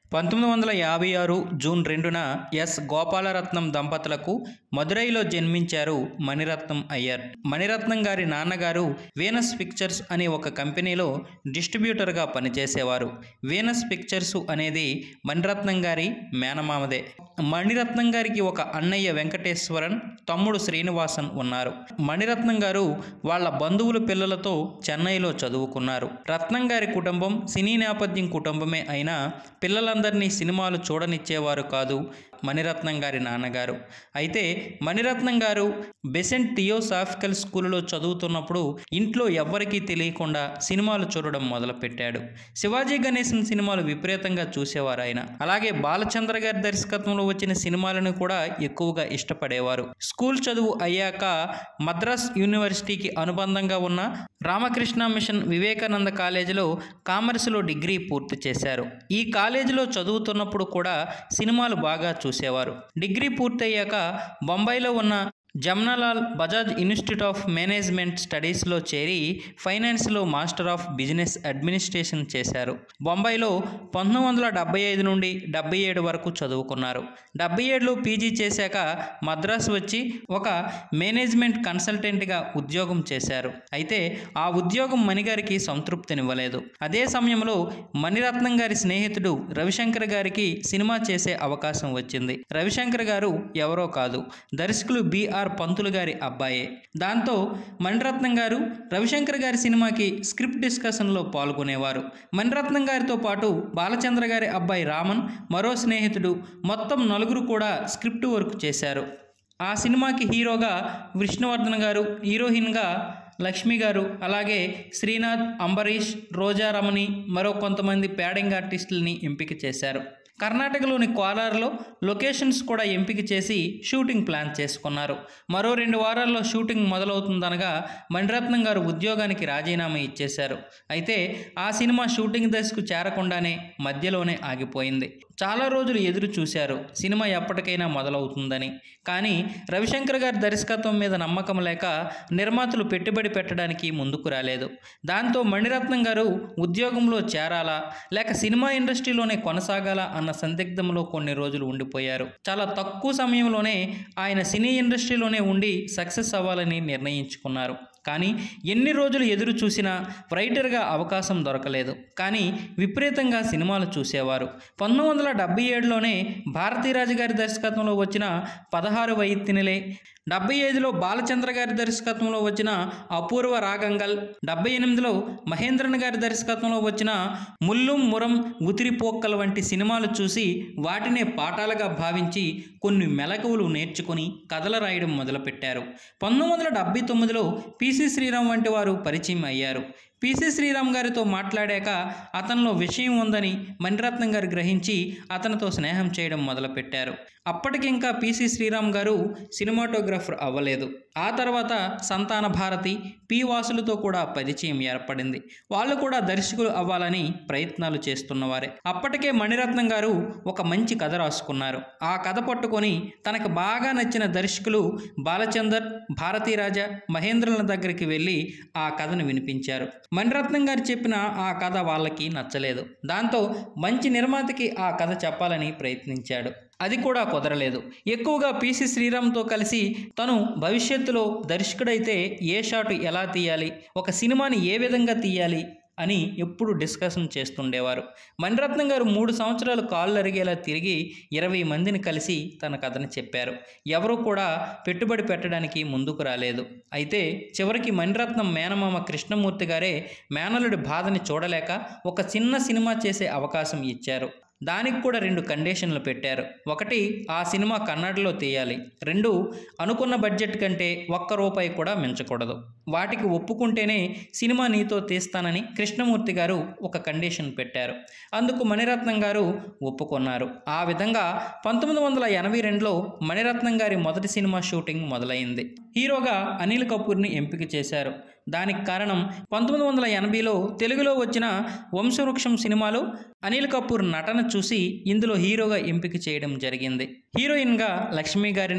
పంతొమ్మిది వందల యాభై ఆరు జూన్ రెండున ఎస్ గోపాలరత్నం దంపతులకు మదురైలో జన్మించారు మణిరత్నం అయ్యర్ మణిరత్నం గారి నాన్నగారు వీనస్ పిక్చర్స్ అనే ఒక కంపెనీలో డిస్ట్రిబ్యూటర్గా పనిచేసేవారు వీనస్ పిక్చర్స్ అనేది మణిరత్నం గారి మేనమామదే మణిరత్నం గారికి ఒక అన్నయ్య వెంకటేశ్వరన్ తమ్ముడు శ్రీనివాసన్ ఉన్నారు మణిరత్నం గారు వాళ్ళ బంధువుల పిల్లలతో చెన్నైలో చదువుకున్నారు రత్నం గారి కుటుంబం సినీ నేపథ్యం కుటుంబమే అయినా పిల్లలందరినీ సినిమాలు చూడనిచ్చేవారు కాదు మణిరత్నం గారి నాన్నగారు అయితే మణిరత్నం గారు బెసెంట్ థియోసాఫికల్ స్కూల్లో చదువుతున్నప్పుడు ఇంట్లో ఎవ్వరికీ తెలియకుండా సినిమాలు చూడడం మొదలుపెట్టాడు శివాజీ గణేశన్ సినిమాలు విపరీతంగా చూసేవారు ఆయన అలాగే బాలచంద్ర గారి దర్శకత్వంలో వచ్చిన సినిమాలను కూడా ఎక్కువగా ఇష్టపడేవారు స్కూల్ చదువు అయ్యాక మద్రాస్ యూనివర్సిటీకి అనుబంధంగా ఉన్న రామకృష్ణ మిషన్ వివేకానంద కాలేజీలో కామర్స్లో డిగ్రీ పూర్తి చేశారు ఈ కాలేజీలో చదువుతున్నప్పుడు కూడా సినిమాలు బాగా చూసేవారు డిగ్రీ పూర్తయ్యాక బొంబాయిలో ఉన్న Jamnalal Bajaj institute of management స్టడీస్లో చేరి ఫైనాన్స్లో మాస్టర్ ఆఫ్ బిజినెస్ అడ్మినిస్ట్రేషన్ చేశారు బొంబాయిలో పంతొమ్మిది వందల డెబ్బై ఐదు నుండి డెబ్బై ఏడు వరకు చదువుకున్నారు డెబ్బై ఏడులో పీజీ చేశాక మద్రాస్ వచ్చి ఒక మేనేజ్మెంట్ కన్సల్టెంట్గా ఉద్యోగం చేశారు అయితే ఆ ఉద్యోగం మణిగారికి సంతృప్తినివ్వలేదు అదే సమయంలో మణిరత్నం గారి స్నేహితుడు రవిశంకర్ గారికి సినిమా చేసే అవకాశం వచ్చింది రవిశంకర్ గారు ఎవరో కాదు దర్శకులు బిఆర్ పంతులు గారి అబ్బాయే దాంతో మణిరత్నం గారు రవిశంకర్ గారి సినిమాకి స్క్రిప్ట్ డిస్కషన్లో పాల్గొనేవారు మణిరత్నం గారితో పాటు బాలచంద్ర గారి అబ్బాయి రామన్ మరో స్నేహితుడు మొత్తం నలుగురు కూడా స్క్రిప్ట్ వర్క్ చేశారు ఆ సినిమాకి హీరోగా విష్ణువర్ధన్ గారు హీరోయిన్గా లక్ష్మి గారు అలాగే శ్రీనాథ్ అంబరీష్ రోజా రమణి మరో కొంతమంది ప్యాడింగ్ ఆర్టిస్టులని ఎంపిక చేశారు కర్ణాటకలోని కోలార్లో లొకేషన్స్ కూడా ఎంపిక చేసి షూటింగ్ ప్లాన్ చేసుకున్నారు మరో రెండు వారాల్లో షూటింగ్ మొదలవుతుందనగా మణిరత్నం గారు ఉద్యోగానికి రాజీనామా ఇచ్చేశారు అయితే ఆ సినిమా షూటింగ్ దశకు చేరకుండానే మధ్యలోనే ఆగిపోయింది చాలా రోజులు ఎదురు చూశారు సినిమా ఎప్పటికైనా మొదలవుతుందని కానీ రవిశంకర్ గారి దర్శకత్వం మీద నమ్మకం లేక నిర్మాతలు పెట్టుబడి పెట్టడానికి ముందుకు రాలేదు దాంతో మణిరత్నం గారు ఉద్యోగంలో చేరాలా లేక సినిమా ఇండస్ట్రీలోనే కొనసాగాలా అన్న సందిగ్ధంలో కొన్ని రోజులు ఉండిపోయారు చాలా తక్కువ సమయంలోనే ఆయన సినీ ఇండస్ట్రీలోనే ఉండి సక్సెస్ అవ్వాలని నిర్ణయించుకున్నారు కానీ ఎన్ని రోజులు ఎదురు చూసినా రైటర్గా అవకాశం దొరకలేదు కానీ విపరీతంగా సినిమాలు చూసేవారు పంతొమ్మిది వందల డెబ్బై ఏడులోనే భారతీరాజు గారి దర్శకత్వంలో వచ్చిన పదహారు వైత్తినిలే డెబ్బై ఐదులో బాలచంద్ర గారి దర్శకత్వంలో వచ్చిన అపూర్వ రాగంగల్ డెబ్బై ఎనిమిదిలో మహేంద్రన్ గారి దర్శకత్వంలో వచ్చిన ముల్లుం మురం ఉతిరిపోక్కల్ వంటి సినిమాలు చూసి వాటినే పాఠాలుగా భావించి కొన్ని మెలకువలు నేర్చుకుని కథలు రాయడం మొదలుపెట్టారు పంతొమ్మిది వందల డెబ్బై తొమ్మిదిలో పిసి శ్రీరామ్ వంటి వారు పరిచయం అయ్యారు పిసి శ్రీరామ్ గారితో మాట్లాడాక అతనిలో విషయం ఉందని మణిరత్నం గారు గ్రహించి అతనితో స్నేహం చేయడం మొదలుపెట్టారు అప్పటికింకా పిసి శ్రీరామ్ గారు సినిమాటోగ్రాఫర్ అవ్వలేదు ఆ తర్వాత సంతాన భారతి పి వాసులతో కూడా పరిచయం ఏర్పడింది వాళ్ళు కూడా దర్శకులు అవ్వాలని ప్రయత్నాలు చేస్తున్నవారే అప్పటికే మణిరత్నం గారు ఒక మంచి కథ రాసుకున్నారు ఆ కథ పట్టుకొని తనకు బాగా నచ్చిన దర్శకులు బాలచందర్ భారతీరాజ మహేంద్రుల దగ్గరికి వెళ్ళి ఆ కథను వినిపించారు మణిరత్నం గారు చెప్పిన ఆ కథ వాళ్ళకి నచ్చలేదు దాంతో మంచి నిర్మాతకి ఆ కథ చెప్పాలని ప్రయత్నించాడు అది కూడా కుదరలేదు ఎక్కువగా పిసి శ్రీరామ్తో కలిసి తను భవిష్యత్తులో దర్శకుడైతే ఏ షాట్ ఎలా తీయాలి ఒక సినిమాని ఏ విధంగా తీయాలి అని ఎప్పుడు డిస్కషన్ చేస్తుండేవారు మణిరత్నం గారు మూడు సంవత్సరాలు కాళ్ళు అరిగేలా తిరిగి ఇరవై మందిని కలిసి తన కథను చెప్పారు ఎవరు కూడా పెట్టుబడి పెట్టడానికి ముందుకు రాలేదు అయితే చివరికి మణిరత్నం మేనమామ కృష్ణమూర్తి గారే మేనలుడి బాధని చూడలేక ఒక చిన్న సినిమా చేసే అవకాశం ఇచ్చారు దానికి కూడా రెండు కండిషన్లు పెట్టారు ఒకటి ఆ సినిమా కన్నడలో తీయాలి రెండు అనుకున్న బడ్జెట్ కంటే ఒక్క రూపాయి కూడా మించకూడదు వాటికి ఒప్పుకుంటేనే సినిమా నీతో తీస్తానని కృష్ణమూర్తి గారు ఒక కండిషన్ పెట్టారు అందుకు మణిరత్నం గారు ఒప్పుకున్నారు ఆ విధంగా పంతొమ్మిది వందల ఎనభై రెండులో మణిరత్నం గారి మొదటి సినిమా షూటింగ్ మొదలైంది హీరోగా అనిల్ కపూర్ని ఎంపిక చేశారు దానికి కారణం పంతొమ్మిది వందల ఎనభైలో తెలుగులో వచ్చిన వంశవృక్షం సినిమాలో అనిల్ కపూర్ నటన చూసి ఇందులో హీరోగా ఎంపిక చేయడం జరిగింది హీరోయిన్గా లక్ష్మి గారిని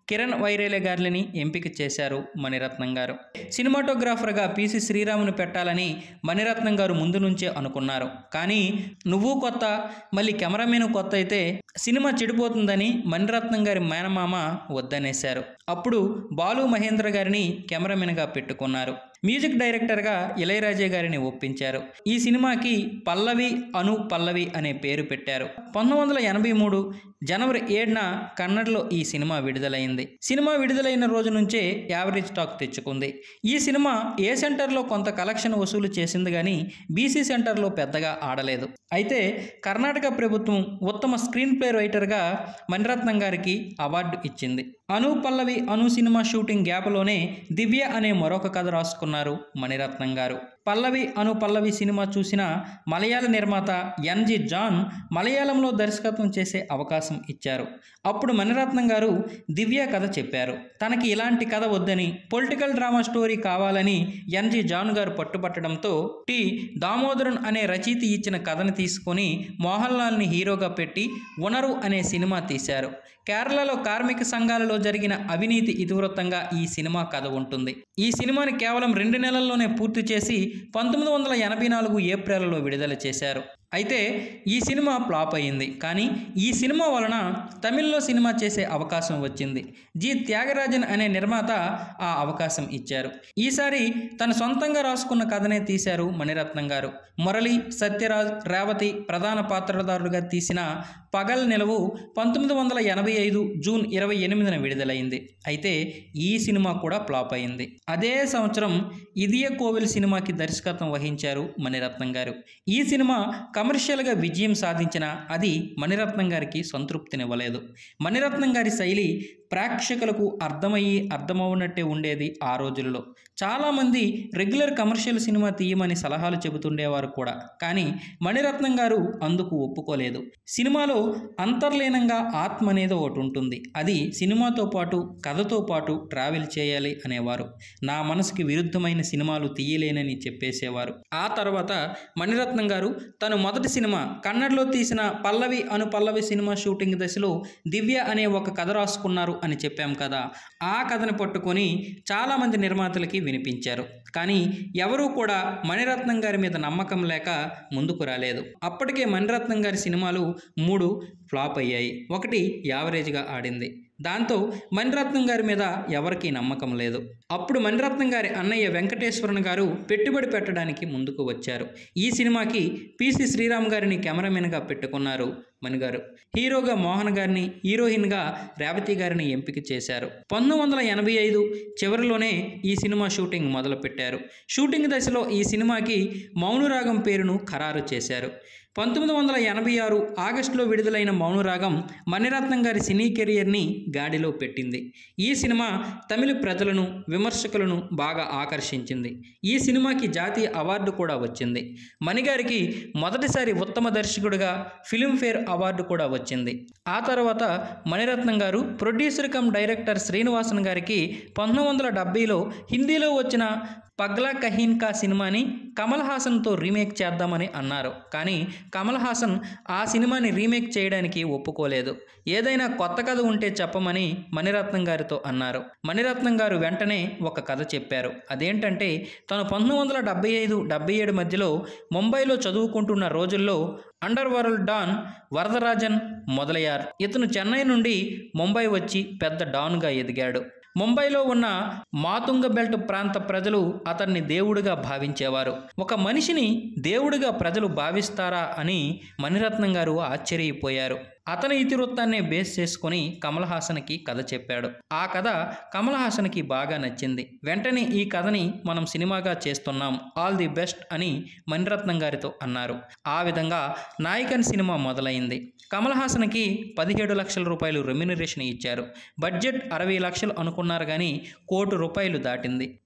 కిరణ్ వైరేలే గారిని ఎంపిక చేశారు మణిరత్నం గారు సినిమాటోగ్రాఫర్గా పిసి శ్రీరామును పెట్టాలని మణిరత్నం గారు ముందు నుంచే అనుకున్నారు కానీ నువ్వు కొత్త మళ్ళీ కెమెరామెన్ కొత్త అయితే సినిమా చెడిపోతుందని మణిరత్నం గారి మేనమామ వద్దనేశారు అప్పుడు బాలు మహేంద్ర గారిని కెమెరామెన్గా పెట్టుకున్నారు మ్యూజిక్ డైరెక్టర్గా ఇళయరాజా గారిని ఒప్పించారు ఈ సినిమాకి పల్లవి అను పల్లవి అనే పేరు పెట్టారు పంతొమ్మిది వందల ఎనభై మూడు జనవరి ఏడున కన్నడలో ఈ సినిమా విడుదలైంది సినిమా విడుదలైన రోజు నుంచే యావరేజ్ టాక్ తెచ్చుకుంది ఈ సినిమా ఏ సెంటర్లో కొంత కలెక్షన్ వసూలు చేసింది కానీ బీసీ సెంటర్లో పెద్దగా ఆడలేదు అయితే కర్ణాటక ప్రభుత్వం ఉత్తమ స్క్రీన్ ప్లే రైటర్గా మణిరత్నం గారికి అవార్డు ఇచ్చింది అను పల్లవి అను సినిమా షూటింగ్ గ్యాప్లోనే దివ్య అనే మరొక కథ రాసుకున్నారు మణిరత్నం గారు పల్లవి అను పల్లవి సినిమా చూసిన మలయాళ నిర్మాత ఎన్జి జాన్ మలయాళంలో దర్శకత్వం చేసే అవకాశం ఇచ్చారు అప్పుడు మణిరత్నం గారు దివ్య కథ చెప్పారు తనకి ఇలాంటి కథ వద్దని పొలిటికల్ డ్రామా స్టోరీ కావాలని ఎన్జి జాన్ గారు పట్టుబట్టడంతో టి దామోదరన్ అనే రచయిత ఇచ్చిన కథను తీసుకొని మోహన్ లాల్ని హీరోగా పెట్టి ఉనరు అనే సినిమా తీశారు కేరళలో కార్మిక సంఘాలలో జరిగిన అవినీతి ఇతివృత్తంగా ఈ సినిమా కథ ఉంటుంది ఈ సినిమాని కేవలం రెండు నెలల్లోనే పూర్తి చేసి పంతొమ్మిది వందల ఎనభై నాలుగు ఏప్రిల్లో విడుదల చేశారు అయితే ఈ సినిమా ఫ్లాప్ అయింది కానీ ఈ సినిమా వలన తమిళ్లో సినిమా చేసే అవకాశం వచ్చింది జి త్యాగరాజన్ అనే నిర్మాత ఆ అవకాశం ఇచ్చారు ఈసారి తన సొంతంగా రాసుకున్న కథనే తీశారు మణిరత్నం గారు మురళి సత్యరాజ్ రేవతి ప్రధాన పాత్రధారులుగా తీసిన పగల్ నిలవు పంతొమ్మిది వందల ఎనభై ఐదు జూన్ ఇరవై ఎనిమిదిన విడుదలైంది అయితే ఈ సినిమా కూడా ఫ్లాప్ అయింది అదే సంవత్సరం ఇదియ కోవిల్ సినిమాకి దర్శకత్వం వహించారు మణిరత్నం గారు ఈ సినిమా కమర్షియల్గా విజయం సాధించిన అది మణిరత్నం గారికి సంతృప్తినివ్వలేదు మణిరత్నం గారి శైలి ప్రేక్షకులకు అర్థమయ్యి అర్థమవునట్టే ఉండేది ఆ రోజుల్లో చాలామంది రెగ్యులర్ కమర్షియల్ సినిమా తీయమని సలహాలు చెబుతుండేవారు కూడా కానీ మణిరత్నం గారు అందుకు ఒప్పుకోలేదు సినిమాలో అంతర్లీనంగా ఆత్మ అనేది ఒకటి ఉంటుంది అది సినిమాతో పాటు కథతో పాటు ట్రావెల్ చేయాలి అనేవారు నా మనసుకి విరుద్ధమైన సినిమాలు తీయలేనని చెప్పేసేవారు ఆ తర్వాత మణిరత్నం గారు తను మొదటి సినిమా కన్నడలో తీసిన పల్లవి అను పల్లవి సినిమా షూటింగ్ దశలో దివ్య అనే ఒక కథ రాసుకున్నారు అని చెప్పాం కదా ఆ కథను పట్టుకొని చాలామంది నిర్మాతలకి వినిపించారు కానీ ఎవరూ కూడా మణిరత్నం గారి మీద నమ్మకం లేక ముందుకు రాలేదు అప్పటికే మణిరత్నం గారి సినిమాలు మూడు ఫ్లాప్ అయ్యాయి ఒకటి యావరేజ్గా ఆడింది దాంతో మణిరత్నం గారి మీద ఎవరికీ నమ్మకం లేదు అప్పుడు మణిరత్నం గారి అన్నయ్య వెంకటేశ్వరన్ గారు పెట్టుబడి పెట్టడానికి ముందుకు వచ్చారు ఈ సినిమాకి పిసి శ్రీరామ్ గారిని కెమెరామెన్గా పెట్టుకున్నారు మణిగారు హీరోగా మోహన్ గారిని హీరోయిన్గా రేవతి గారిని ఎంపిక చేశారు పంతొమ్మిది వందల ఎనభై ఐదు చివరిలోనే ఈ సినిమా షూటింగ్ మొదలుపెట్టారు షూటింగ్ దశలో ఈ సినిమాకి మౌనురాగం పేరును ఖరారు చేశారు పంతొమ్మిది వందల ఎనభై ఆరు ఆగస్టులో విడుదలైన మౌనురాగం మణిరత్నం గారి సినీ కెరియర్ని గాడిలో పెట్టింది ఈ సినిమా తమిళ ప్రజలను విమర్శకులను బాగా ఆకర్షించింది ఈ సినిమాకి జాతీయ అవార్డు కూడా వచ్చింది మణిగారికి మొదటిసారి ఉత్తమ దర్శకుడిగా ఫిలింఫేర్ అవార్డు కూడా వచ్చింది ఆ తర్వాత మణిరత్నం గారు ప్రొడ్యూసర్ కమ్ డైరెక్టర్ శ్రీనివాసన్ గారికి పంతొమ్మిది వందల డెబ్బైలో హిందీలో వచ్చిన పగ్లా కహీన్ కా సినిమాని కమల్ హాసన్తో రీమేక్ చేద్దామని అన్నారు కానీ కమల్ హాసన్ ఆ సినిమాని రీమేక్ చేయడానికి ఒప్పుకోలేదు ఏదైనా కొత్త కథ ఉంటే చెప్పమని మణిరత్నం గారితో అన్నారు మణిరత్నం గారు వెంటనే ఒక కథ చెప్పారు అదేంటంటే తను పంతొమ్మిది వందల డెబ్బై ఐదు డెబ్బై ఏడు మధ్యలో ముంబైలో చదువుకుంటున్న రోజుల్లో అండర్ వరల్డ్ డాన్ వరదరాజన్ మొదలయ్యారు ఇతను చెన్నై నుండి ముంబై వచ్చి పెద్ద డాన్గా ఎదిగాడు ముంబైలో ఉన్న మాతుంగ బెల్ట్ ప్రాంత ప్రజలు అతన్ని దేవుడిగా భావించేవారు ఒక మనిషిని దేవుడిగా ప్రజలు భావిస్తారా అని మణిరత్నం గారు ఆశ్చర్యపోయారు అతని ఇతివృత్తాన్నే బేస్ చేసుకొని కమల్ హాసన్కి కథ చెప్పాడు ఆ కథ కమల్ హాసన్కి బాగా నచ్చింది వెంటనే ఈ కథని మనం సినిమాగా చేస్తున్నాం ఆల్ ది బెస్ట్ అని మణిరత్నం గారితో అన్నారు ఆ విధంగా నాయకన్ సినిమా మొదలైంది కమల్ హాసన్కి పదిహేడు లక్షల రూపాయలు రెమ్యునరేషన్ ఇచ్చారు బడ్జెట్ అరవై లక్షలు అనుకున్నారు కానీ కోటి రూపాయలు దాటింది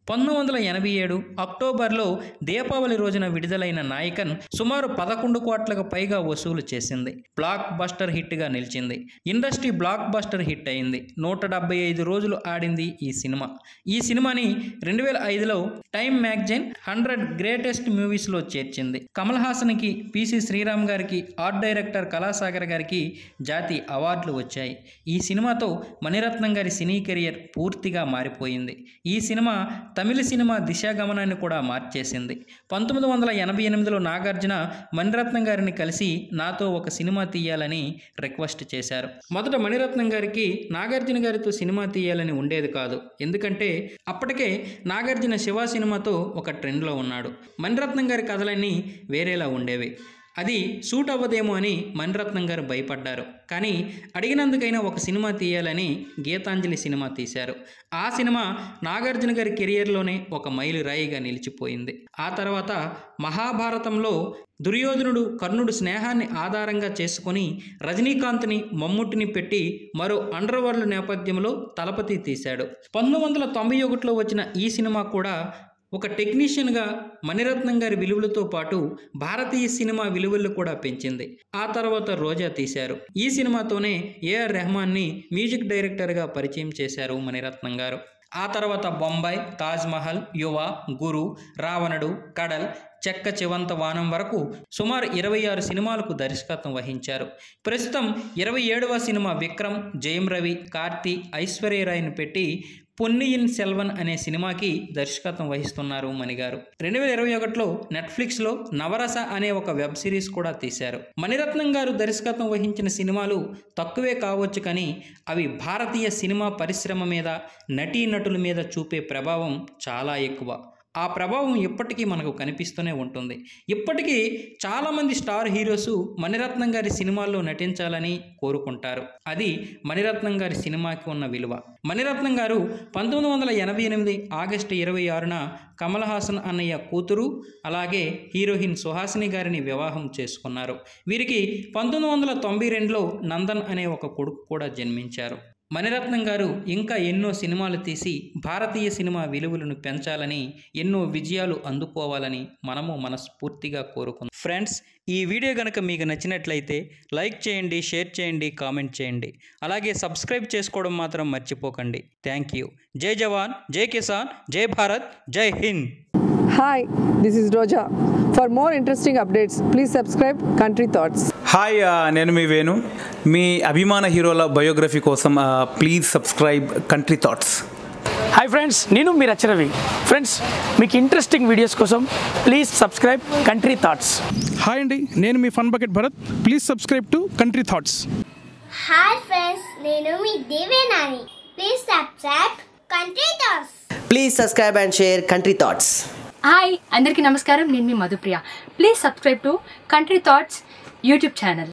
పంతొమ్మిది వందల ఎనభై ఏడు అక్టోబర్లో దీపావళి రోజున విడుదలైన నాయకన్ సుమారు పదకొండు కోట్లకు పైగా వసూలు చేసింది బ్లాక్ బస్టర్ హిట్గా నిలిచింది ఇండస్ట్రీ బ్లాక్ బస్టర్ హిట్ అయింది నూట డెబ్బై ఐదు రోజులు ఆడింది ఈ సినిమా ఈ సినిమాని రెండు వేల ఐదులో టైమ్ మ్యాగజైన్ హండ్రెడ్ గ్రేటెస్ట్ మూవీస్లో చేర్చింది కమల్ హాసన్కి పిసి శ్రీరామ్ గారికి ఆర్ట్ డైరెక్టర్ కళాసాగర్ గారికి జాతి అవార్డులు వచ్చాయి ఈ సినిమాతో మణిరత్నం గారి సినీ కెరియర్ పూర్తిగా మారిపోయింది ఈ సినిమా తమిళ సినిమా దిశాగమనాన్ని కూడా మార్చేసింది పంతొమ్మిది వందల ఎనభై ఎనిమిదిలో నాగార్జున మణిరత్నం గారిని కలిసి నాతో ఒక సినిమా తీయాలని రిక్వెస్ట్ చేశారు మొదట మణిరత్నం గారికి నాగార్జున గారితో సినిమా తీయాలని ఉండేది కాదు ఎందుకంటే అప్పటికే నాగార్జున శివ సినిమాతో ఒక ట్రెండ్లో ఉన్నాడు మణిరత్నం గారి కథలన్నీ వేరేలా ఉండేవి అది సూట్ అవ్వదేమో అని మణిరత్నం గారు భయపడ్డారు కానీ అడిగినందుకైనా ఒక సినిమా తీయాలని గీతాంజలి సినిమా తీశారు ఆ సినిమా నాగార్జున గారి కెరియర్లోనే ఒక మైలు రాయిగా నిలిచిపోయింది ఆ తర్వాత మహాభారతంలో దుర్యోధనుడు కర్ణుడు స్నేహాన్ని ఆధారంగా చేసుకొని రజనీకాంత్ని మమ్ముట్టిని పెట్టి మరో అండర్ వరల్డ్ నేపథ్యంలో తలపతి తీశాడు పంతొమ్మిది వందల తొంభై ఒకటిలో వచ్చిన ఈ సినిమా కూడా ఒక టెక్నీషియన్గా మణిరత్నం గారి విలువలతో పాటు భారతీయ సినిమా విలువలు కూడా పెంచింది ఆ తర్వాత రోజా తీశారు ఈ సినిమాతోనే ఏఆర్ రెహమాన్ని మ్యూజిక్ డైరెక్టర్గా పరిచయం చేశారు మణిరత్నం గారు ఆ తర్వాత బొంబాయి తాజ్మహల్ యువ గురు రావణుడు కడల్ చెక్క చివంత వానం వరకు సుమారు ఇరవై ఆరు సినిమాలకు దర్శకత్వం వహించారు ప్రస్తుతం ఇరవై ఏడవ సినిమా విక్రమ్ జయం రవి కార్తీ ఐశ్వర్యరాయ్ని పెట్టి పొన్నియిన్ సెల్వన్ అనే సినిమాకి దర్శకత్వం వహిస్తున్నారు మణిగారు రెండు వేల ఇరవై ఒకటిలో నెట్ఫ్లిక్స్లో నవరస అనే ఒక వెబ్ సిరీస్ కూడా తీశారు మణిరత్నం గారు దర్శకత్వం వహించిన సినిమాలు తక్కువే కావచ్చు కానీ అవి భారతీయ సినిమా పరిశ్రమ మీద నటీనటుల మీద చూపే ప్రభావం చాలా ఎక్కువ ఆ ప్రభావం ఇప్పటికీ మనకు కనిపిస్తూనే ఉంటుంది ఇప్పటికీ చాలామంది స్టార్ హీరోస్ మణిరత్నం గారి సినిమాల్లో నటించాలని కోరుకుంటారు అది మణిరత్నం గారి సినిమాకి ఉన్న విలువ మణిరత్నం గారు పంతొమ్మిది వందల ఎనభై ఎనిమిది ఆగస్టు ఇరవై ఆరున కమల్ హాసన్ అన్నయ్య కూతురు అలాగే హీరోయిన్ సుహాసిని గారిని వివాహం చేసుకున్నారు వీరికి పంతొమ్మిది వందల తొంభై రెండులో నందన్ అనే ఒక కొడుకు కూడా జన్మించారు మణిరత్నం గారు ఇంకా ఎన్నో సినిమాలు తీసి భారతీయ సినిమా విలువలను పెంచాలని ఎన్నో విజయాలు అందుకోవాలని మనము మనస్ఫూర్తిగా కోరుకుందాం ఫ్రెండ్స్ ఈ వీడియో కనుక మీకు నచ్చినట్లయితే లైక్ చేయండి షేర్ చేయండి కామెంట్ చేయండి అలాగే సబ్స్క్రైబ్ చేసుకోవడం మాత్రం మర్చిపోకండి థ్యాంక్ యూ జై జవాన్ జై కిసాన్ జై భారత్ జై Hind Hi, this is Roja. For more interesting updates, please subscribe Country Thoughts. Hi ఆ, నేను మీ వేణు మీ అభిమాన హీరోల బయోగ్రఫీ కోసం ఆ, please subscribe country thoughts hi friends నేను మీరు రవి ఫ్రెండ్స్ మీకు ఇంట్రెస్టింగ్ వీడియోస్ కోసం please subscribe country thoughts hi అండి నేను మీ fun bucket Bharat please subscribe to country thoughts hi friends నేను మీ Devenani please subscribe country thoughts Please subscribe and share Country Thoughts. Hi అందరికీ నమస్కారం నేను మీ Madhupriya please subscribe to country thoughts YouTube channel